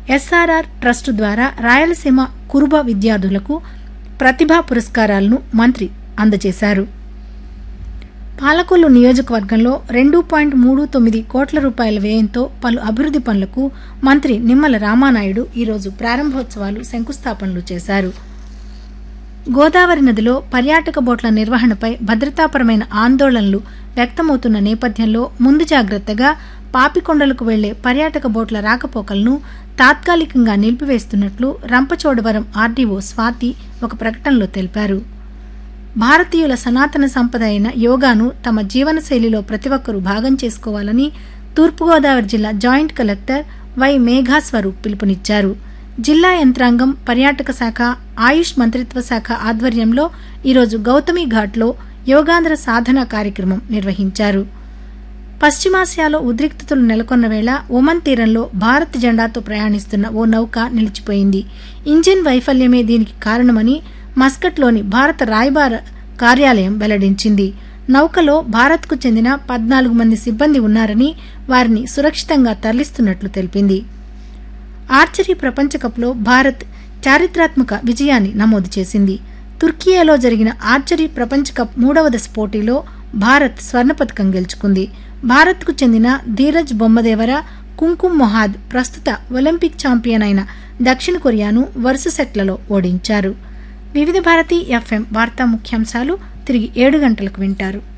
SRR trust ద్వారా రాయలసీమ కురుబ విద్యార్థులకు ప్రతిభా పురస్కారాలను మంత్రి అందజేశారు పాలకొల్లు నియోజకవర్గంలో రెండు పాయింట్ మూడు తొమ్మిది కోట్ల రూపాయల వ్యయంతో పలు అభివృద్ది పనులకు మంత్రి నిమ్మల రామానాయుడు ఈరోజు ప్రారంభోత్సవాలు శంకుస్థాపనలు చేశారు గోదావరి నదిలో పర్యాటక బోట్ల నిర్వహణపై భద్రతాపరమైన ఆందోళనలు వ్యక్తమవుతున్న నేపథ్యంలో ముందు జాగ్రత్తగా పాపికొండలకు వెళ్లే పర్యాటక బోట్ల రాకపోకలను తాత్కాలికంగా నిలిపివేస్తున్నట్లు రంపచోడవరం ఆర్డీఓ స్వాతి ఒక ప్రకటనలో తెలిపారు భారతీయుల సనాతన సంపద అయిన యోగాను తమ జీవనశైలిలో ప్రతి ఒక్కరూ భాగం చేసుకోవాలని తూర్పుగోదావరి జిల్లా జాయింట్ కలెక్టర్ వై మేఘాస్వరూప్ పిలుపునిచ్చారు జిల్లా యంత్రాంగం పర్యాటక శాఖ ఆయుష్ మంత్రిత్వ శాఖ ఆధ్వర్యంలో ఈరోజు గౌతమి ఘాట్లో యోగాంధ్ర సాధన కార్యక్రమం నిర్వహించారు పశ్చిమాసియాలో ఉద్రిక్తతలు నెలకొన్న వేళ ఒమన్ తీరంలో భారత్ జెండాతో ప్రయాణిస్తున్న ఓ నౌక నిలిచిపోయింది ఇంజిన్ వైఫల్యమే దీనికి కారణమని మస్కట్లోని భారత రాయబార కార్యాలయం వెల్లడించింది నౌకలో భారత్కు చెందిన పద్నాలుగు మంది సిబ్బంది ఉన్నారని వారిని సురక్షితంగా తరలిస్తున్నట్లు తెలిపింది ఆర్చరీ ప్రపంచకప్లో భారత్ చారిత్రాత్మక విజయాన్ని నమోదు చేసింది తుర్కియాలో జరిగిన ఆర్చరీ ప్రపంచ కప్ మూడవ దశ పోటీలో భారత్ స్వర్ణ పథకం గెలుచుకుంది భారత్కు చెందిన ధీరజ్ బొమ్మదేవర కుంకుమ్ మొహాద్ ప్రస్తుత ఒలింపిక్ ఛాంపియన్ అయిన దక్షిణ కొరియాను వరుస సెట్లలో ఓడించారు వివిధ భారతి ఎఫ్ఎం వార్తా ముఖ్యాంశాలు తిరిగి ఏడు గంటలకు వింటారు